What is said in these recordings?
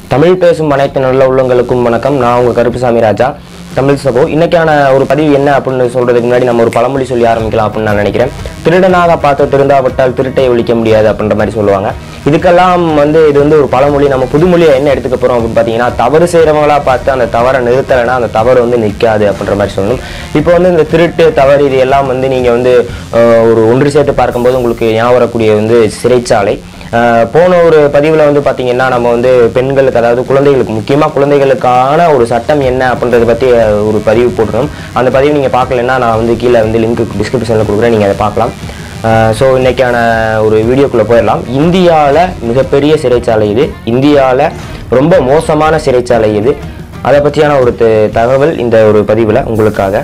தமிழ் பேசும் அனைத்து நல்ல உள்ளங்களுக்கும் வணக்கம் நான் உங்கள் கருப்புசாமி ராஜா தமிழ் சகோ இன்னைக்கான ஒரு பதிவு என்ன அப்படின்னு சொல்றதுக்கு முன்னாடி நம்ம ஒரு பழமொழி சொல்லி ஆரம்பிக்கலாம் அப்படின்னு நான் நினைக்கிறேன் திருடனாக பார்த்து திருந்தாவிட்டால் திருட்டை ஒழிக்க முடியாது அப்படின்ற மாதிரி சொல்லுவாங்க இதுக்கெல்லாம் வந்து இது வந்து ஒரு பழமொழி நம்ம புதுமொழியை என்ன எடுத்துக்க போறோம் அப்படின்னு பார்த்தீங்கன்னா தவறு செய்கிறவங்களா பார்த்து அந்த தவறை நிறுத்தலைன்னா அந்த தவறு வந்து நிற்காது அப்படின்ற மாதிரி சொல்லணும் இப்போ வந்து இந்த திருட்டு தவறு இது எல்லாம் வந்து நீங்கள் வந்து அஹ், ஒரு ஒன்று சேர்த்து பார்க்கும்போது உங்களுக்கு ஞாபகம் வரக்கூடிய வந்து சிறைச்சாலை ஆஹ் போன ஒரு பதிவில் வந்து பார்த்தீங்கன்னா நம்ம வந்து பெண்களுக்கு அதாவது குழந்தைகளுக்கு முக்கியமாக குழந்தைகளுக்கான ஒரு சட்டம் என்ன அப்படின்றத பற்றி ஒரு பதிவு போட்டிருந்தோம் அந்த பதிவு நீங்கள் பார்க்கலன்னா நான் வந்து கீழே வந்து லிங்க் டிஸ்கிரிப்ஷனில் கொடுக்குறேன் நீங்கள் அதை பார்க்கலாம் ஸோ இன்னைக்கான ஒரு வீடியோக்குள்ளே போயிடலாம் இந்தியாவில் மிகப்பெரிய சிறைச்சாலை இது இந்தியாவில் ரொம்ப மோசமான சிறைச்சாலை இது அதை பற்றியான ஒரு த- தகவல் இந்த ஒரு பதிவில் உங்களுக்காக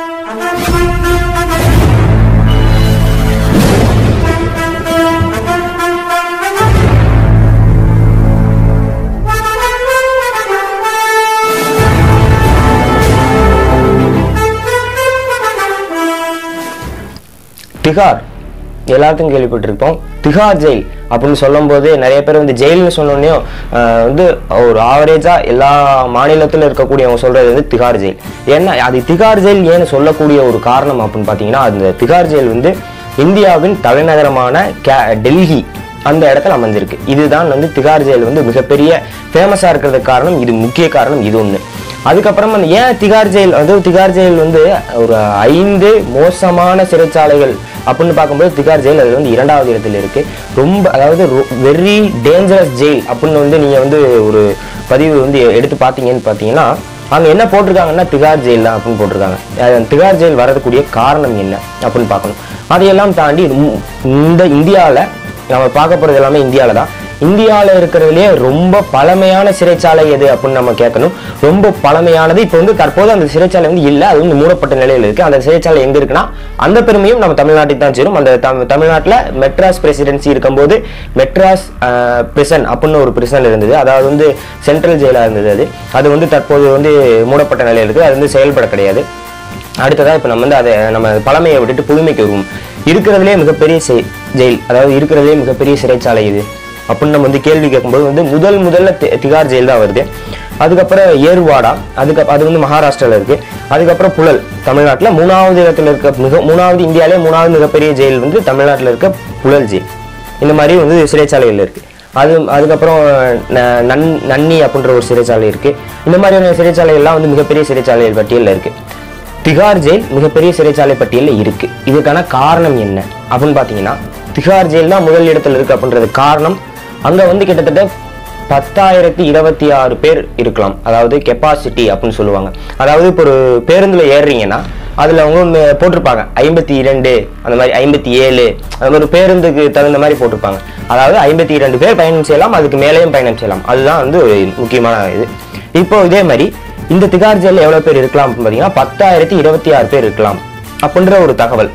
திகார் எல்லாத்துக்கும் கேள்விப்பட்டிருப்போம் திகார் ஜெயில் அப்படின்னு சொல்லும்போது நிறைய பேர் வந்து ஜெயில்னு சொன்னோடனே வந்து ஒரு ஆவரேஜா எல்லா மாநிலத்தில் இருக்கக்கூடியவங்க சொல்றது வந்து திகார் ஜெயில் ஏன்னா அது திகார் ஜெயில் ஏன்னு சொல்லக்கூடிய ஒரு காரணம் அப்படின்னு பார்த்தீங்கன்னா அந்த திகார் ஜெயில் வந்து இந்தியாவின் தலைநகரமான கே- டெல்லி அந்த இடத்துல அமைஞ்சிருக்கு இதுதான் வந்து திகார் ஜெயில் வந்து மிகப்பெரிய ஃபேமஸாக இருக்கிறதுக்கு காரணம் இது முக்கிய காரணம் இது ஒன்று அதுக்கப்புறம் அந்த ஏன் திகார் ஜெயில் அதாவது திகார் ஜெயில் வந்து ஒரு ஐந்து மோசமான சிறைச்சாலைகள் அப்படின்னு பார்க்கும்போது திகார் ஜெயில் அது வந்து இரண்டாவது இடத்துல இருக்கு ரொம்ப அதாவது வெரி டேஞ்சரஸ் ஜெயில் அப்படின்னு வந்து நீங்க வந்து ஒரு பதிவு வந்து எடுத்து பார்த்தீங்கன்னு பார்த்தீங்கன்னா அங்க என்ன போட்டிருக்காங்கன்னா திகார் ஜெயில் தான் அப்படின்னு போட்டிருக்காங்க அது திகார் ஜெயில் வரதுக்கூடிய காரணம் என்ன அப்படின்னு பார்க்கணும் அதையெல்லாம் தாண்டி இந்த- இந்த இந்தியாவில் நம்ம பார்க்க போறது எல்லாமே இந்தியாவில் தான் இந்தியாவில் இருக்கிறதுலே ரொம்ப பழமையான சிறைச்சாலை எது அப்படின்னு நம்ம கேட்கணும் ரொம்ப பழமையானது இப்போ வந்து தற்போது அந்த சிறைச்சாலை வந்து இல்லை அது வந்து மூடப்பட்ட நிலையில் இருக்கு அந்த சிறைச்சாலை எங்க இருக்குன்னா அந்த பெருமையும் நம்ம தமிழ்நாட்டுக்கு தான் சேரும் அந்த தமிழ் தமிழ்நாட்டில் மெட்ராஸ் பிரசிடென்சி இருக்கும்போது மெட்ராஸ் பிரிசன் அப்படின்னு ஒரு பிரிசன் இருந்தது அதாவது வந்து சென்ட்ரல் ஜெயிலாக இருந்தது அது அது வந்து தற்போது வந்து மூடப்பட்ட நிலையில் இருக்குது அது வந்து செயல்பட கிடையாது அடுத்ததா இப்போ நம்ம வந்து அதை நம்ம பழமையை விட்டுட்டு புதுமைக்கு வருவோம் இருக்கிறதுலே மிகப்பெரிய செய்- ஜெயில் அதாவது இருக்கிறதுலே மிகப்பெரிய சிறைச்சாலை இது அப்படின்னு நம்ம வந்து கேள்வி கேட்கும்போது வந்து முதல் முதல்ல தி- திகார் ஜெயில் தான் வருது அதுக்கப்புறம் ஏர்வாடா அதுக்கு அது வந்து மகாராஷ்டிரால இருக்கு அதுக்கப்புறம் புழல் தமிழ்நாட்டில் மூணாவது இடத்துல இருக்க மிக மூணாவது இந்தியாவிலே மூணாவது மிகப்பெரிய ஜெயில் வந்து தமிழ்நாட்டில் இருக்க புழல் ஜெயில் இந்த மாதிரி வந்து சிறைச்சாலைகள் இருக்கு அது அதுக்கப்புறம் ந- நன் நன்னி அப்படின்ற ஒரு சிறைச்சாலை இருக்கு இந்த மாதிரியான சிறைச்சாலைகள்லாம் வந்து மிகப்பெரிய சிறைச்சாலைகள் பட்டியலில் இருக்கு திகார் ஜெயில் மிகப்பெரிய சிறைச்சாலை பட்டியலில் இருக்கு இதுக்கான காரணம் என்ன அப்படின்னு பார்த்தீங்கன்னா திகார் ஜெயில் தான் முதல் இடத்துல இருக்கு அப்படின்றது காரணம் அங்க வந்து கிட்டத்தட்ட பத்தாயிரத்தி இருபத்தி ஆறு பேர் இருக்கலாம் அதாவது கெப்பாசிட்டி அப்படின்னு சொல்லுவாங்க அதாவது இப்போ ஒரு பேருந்துல ஏறுறீங்கன்னா அதுல அவங்க ஒண்ணு போட்டிருப்பாங்க ஐம்பத்தி இரண்டு அந்த மாதிரி ஐம்பத்தி ஏழு அந்த மாதிரி பேருந்துக்கு தகுந்த மாதிரி போட்டிருப்பாங்க அதாவது ஐம்பத்தி இரண்டு பேர் பயணம் செய்யலாம் அதுக்கு மேலேயும் பயணம் செய்யலாம் அதுதான் வந்து ஒரு முக்கியமான இது இப்போ இதே மாதிரி இந்த திகார் ஜெயிலில் எவ்வளவு பேர் இருக்கலாம் அப்படின்னு பார்த்தீங்கன்னா பத்தாயிரத்தி இருபத்தி ஆறு பேர் இருக்கலாம் அப்படின்ற ஒரு தகவல்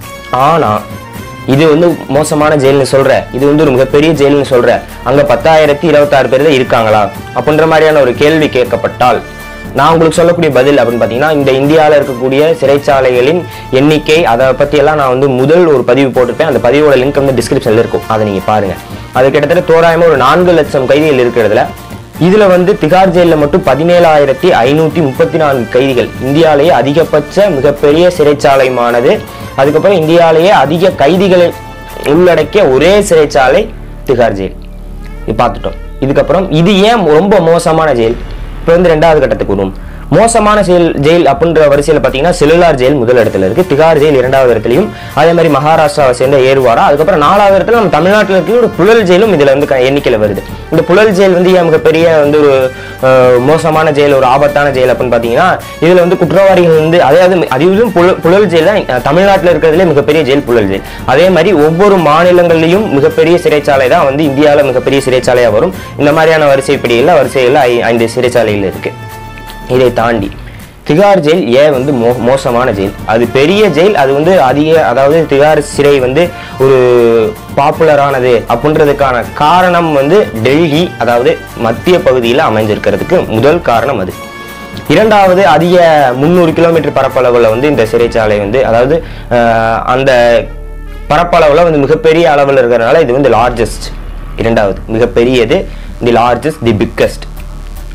ஆனா இது வந்து மோசமான ஜெயில்னு சொல்ற இது வந்து ஒரு மிகப்பெரிய ஜெயில்னு சொல்ற அங்க பத்தாயிரத்தி இருபத்தாறு பேர் தான் இருக்காங்களா அப்படின்ற மாதிரியான ஒரு கேள்வி கேட்கப்பட்டால் நான் உங்களுக்கு சொல்லக்கூடிய பதில் அப்படின்னு பார்த்தீங்கன்னா இந்த இந்தியாவில் இருக்கக்கூடிய சிறைச்சாலைகளின் எண்ணிக்கை அதை பற்றியெல்லாம் நான் வந்து முதல் ஒரு பதிவு போட்டிருப்பேன் அந்த பதிவோட லிங்க் வந்து டிஸ்கிரிப்ஷனில் இருக்கும் அதை நீங்கள் பாருங்க அது கிட்டத்தட்ட தோராயமாக ஒரு நான்கு லட்சம் கைதிகள் இருக்கிறதுல இதுல வந்து திகார் ஜெயிலில் மட்டும் பதினேழாயிரத்தி ஐநூத்தி முப்பத்தி நான்கு கைதிகள் இந்தியாவிலேயே அதிகபட்ச மிகப்பெரிய சிறைச்சாலையுமானது அதுக்கப்புறம் இந்தியாவிலேயே அதிக கைதிகளை உள்ளடக்கிய ஒரே சிறைச்சாலை திகார் ஜெயில் இது பார்த்துட்டோம் இதுக்கப்புறம் இது ஏன் ரொம்ப மோசமான ஜெயில் இப்போ வந்து ரெண்டாவது கட்டத்துக்கு வருவோம் மோசமான ஜெயில் ஜெயில் அப்படின்ற வரிசையில் பார்த்தீங்கன்னா செல்லுலார் ஜெயில் முதல் இடத்துல இருக்கு திகார் ஜெயில் இரண்டாவது இடத்துலையும் அதே மாதிரி மகாராஷ்டிராவை சேர்ந்த ஏர்வாடா அதுக்கப்புறம் நாலாவது இடத்துல நம்ம தமிழ்நாட்டில் இருக்க ஒரு புழல் ஜெயிலும் இதுல வந்து க- எண்ணிக்கையில வருது இந்த புழல் ஜெயில் வந்து ஏன் மிகப்பெரிய வந்து ஒரு அஹ், மோசமான ஜெயில் ஒரு ஆபத்தான ஜெயில் அப்படின்னு பார்த்தீங்கன்னா இதுல வந்து குற்றவாளிகள் வந்து அதாவது அதிலும் புழல் புழல் ஜெயில் தான் அஹ், தமிழ்நாட்டில் இருக்கிறதுலே மிகப்பெரிய ஜெயில் புழல் ஜெயில் அதே மாதிரி ஒவ்வொரு மாநிலங்களிலும் மிகப்பெரிய சிறைச்சாலை தான் வந்து இந்தியாவில் மிகப்பெரிய சிறைச்சாலையா வரும் இந்த மாதிரியான வரிசைப்படியில் வரிசையில் ஐ- ஐந்து சிறைச்சாலைகள் இருக்கு இதை தாண்டி திகார் ஜெயில் ஏன் வந்து மோ மோசமான ஜெயில் அது பெரிய ஜெயில் அது வந்து அதிக அதாவது திகார் சிறை வந்து ஒரு பாப்புலரானது அப்படின்றதுக்கான காரணம் வந்து டெல்லி அதாவது மத்திய பகுதியில் அமைஞ்சிருக்கிறதுக்கு முதல் காரணம் அது இரண்டாவது அதிக முந்நூறு கிலோமீட்டர் பரப்பளவில் வந்து இந்த சிறைச்சாலை வந்து அதாவது அஹ், அந்த பரப்பளவில் வந்து மிகப்பெரிய அளவில் இருக்கிறதுனால இது வந்து லார்ஜஸ்ட் இரண்டாவது மிகப்பெரியது தி லார்ஜஸ்ட் தி பிக்கஸ்ட்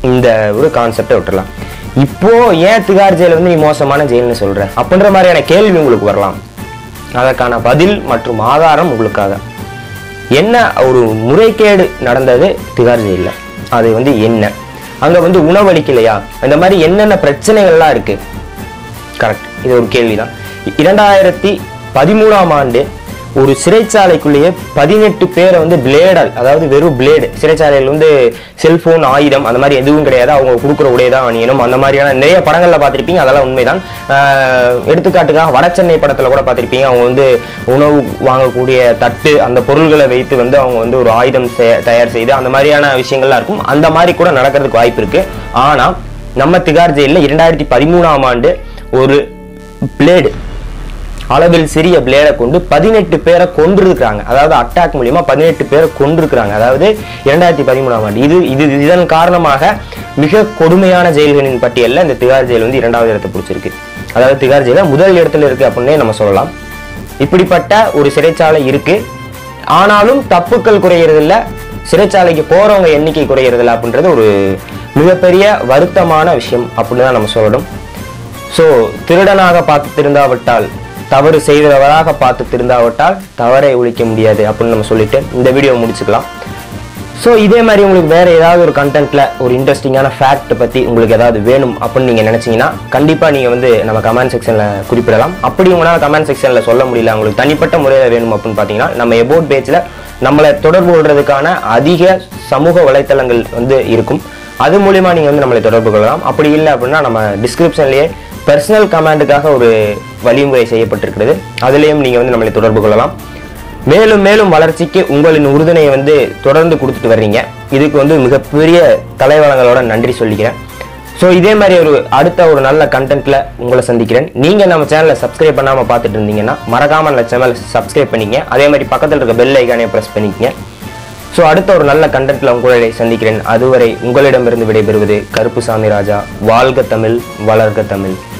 இந்த ஒரு கான்செப்டை விட்டுறலாம் இப்போ ஏன் திகார் ஜெயில் வந்து நீ மோசமான ஜெயில்னு சொல்ற அப்படின்ற மாதிரியான கேள்வி உங்களுக்கு வரலாம் அதற்கான பதில் மற்றும் ஆதாரம் உங்களுக்காக என்ன ஒரு முறைகேடு நடந்தது திகார் ஜெயிலில் அது வந்து என்ன அங்க வந்து உணவளிக்கலையா இந்த மாதிரி என்னென்ன பிரச்சனைகள்லாம் இருக்கு கரெக்ட் இது ஒரு கேள்விதான் இரண்டாயிரத்தி பதிமூணாம் ஆண்டு ஒரு சிறைச்சாலைக்குள்ளேயே பதினெட்டு பேரை வந்து பிளேடால் அதாவது வெறும் பிளேடு சிறைச்சாலையில் வந்து செல்போன் ஆயுதம் அந்த மாதிரி எதுவும் கிடையாது அவங்க கொடுக்குற உடைய தான் அணியணும் அந்த மாதிரியான நிறைய படங்கள்ல பார்த்திருப்பீங்க அதெல்லாம் உண்மைதான் ஆஹ் எடுத்துக்காட்டுக்காக வடசென்னை படத்துல கூட பார்த்திருப்பீங்க அவங்க வந்து உணவு வாங்கக்கூடிய தட்டு அந்த பொருள்களை வைத்து வந்து அவங்க வந்து ஒரு ஆயுதம் செய- தயார் செய்து அந்த மாதிரியான விஷயங்கள்லாம் இருக்கும் அந்த மாதிரி கூட நடக்கிறதுக்கு வாய்ப்பு இருக்கு ஆனா நம்ம திகார் ஜெயிலில் இரண்டாயிரத்தி பதிமூணாம் ஆண்டு ஒரு பிளேடு அளவில் சிறிய பிளேடை கொண்டு பதினெட்டு பேரை கொண்டிருக்கிறாங்க அதாவது அட்டாக் மூலியமா பதினெட்டு பேரை கொண்டிருக்கிறாங்க அதாவது இரண்டாயிரத்தி பதிமூணாம் ஆண்டு இது இது இதன் காரணமாக மிக கொடுமையான ஜெயில்களின் பட்டியலில் இந்த திகார் ஜெயில் வந்து இரண்டாவது இடத்தை பிடிச்சிருக்கு அதாவது திகார் ஜெயில முதல் இடத்துல இருக்கு அப்படின்னே நம்ம சொல்லலாம் இப்படிப்பட்ட ஒரு சிறைச்சாலை இருக்கு ஆனாலும் தப்புக்கள் குறையறதில்ல சிறைச்சாலைக்கு போறவங்க எண்ணிக்கை குறையறதில்ல அப்படின்றது ஒரு மிகப்பெரிய வருத்தமான விஷயம் அப்படின்னு தான் நம்ம சொல்லணும் ஸோ திருடனாக பார்த்து திருந்தாவிட்டால் தவறு செய்தவராக பார்த்து திருந்தாவிட்டால் தவறை ஒழிக்க முடியாது அப்படின்னு நம்ம சொல்லிட்டு இந்த வீடியோ முடிச்சுக்கலாம் ஸோ இதே மாதிரி உங்களுக்கு வேற ஏதாவது ஒரு கண்டென்ட்ல ஒரு இன்ட்ரெஸ்டிங்கான ஃபேக்ட் பத்தி உங்களுக்கு ஏதாவது வேணும் அப்படின்னு நீங்க நினைச்சீங்கன்னா கண்டிப்பா நீங்க வந்து நம்ம கமெண்ட் செக்ஷன்ல குறிப்பிடலாம் அப்படி உங்களால கமெண்ட் செக்ஷன்ல சொல்ல முடியல உங்களுக்கு தனிப்பட்ட முறையில் வேணும் அப்படின்னு பார்த்தீங்கன்னா நம்ம எபோட் பேஜ்ல நம்மளை தொடர்பு கொள்றதுக்கான அதிக சமூக வலைத்தளங்கள் வந்து இருக்கும் அது மூலியமா நீங்க வந்து நம்மளை தொடர்பு கொள்ளலாம் அப்படி இல்லை அப்படின்னா நம்ம டிஸ்கிரிப்ஷன்லயே பர்சனல் கமாண்டுக்காக ஒரு வழிமுறை செய்யப்பட்டிருக்கிறது அதுலேயும் நீங்க வந்து நம்மளை தொடர்பு கொள்ளலாம் மேலும் மேலும் வளர்ச்சிக்கு உங்களின் உறுதுணையை வந்து தொடர்ந்து கொடுத்துட்டு வர்றீங்க இதுக்கு வந்து மிகப்பெரிய தலைவலங்களோட நன்றி சொல்லிக்கிறேன் ஸோ இதே மாதிரி ஒரு அடுத்த ஒரு நல்ல கண்டென்ட்ல உங்களை சந்திக்கிறேன் நீங்க நம்ம சேனலை சப்ஸ்கிரைப் பண்ணாம பார்த்துட்டு இருந்தீங்கன்னா மறக்காம நம்ம சேனலை சப்ஸ்கிரைப் பண்ணிக்கங்க அதே மாதிரி பக்கத்தில் இருக்க பெல் ஐக்கானே ப்ரெஸ் பண்ணிக்கங்க ஸோ அடுத்த ஒரு நல்ல கண்டென்ட்ல உங்களை சந்திக்கிறேன் அதுவரை உங்களிடமிருந்து விடைபெறுவது கருப்புசாமி ராஜா வாழ்க தமிழ் வளர்க தமிழ்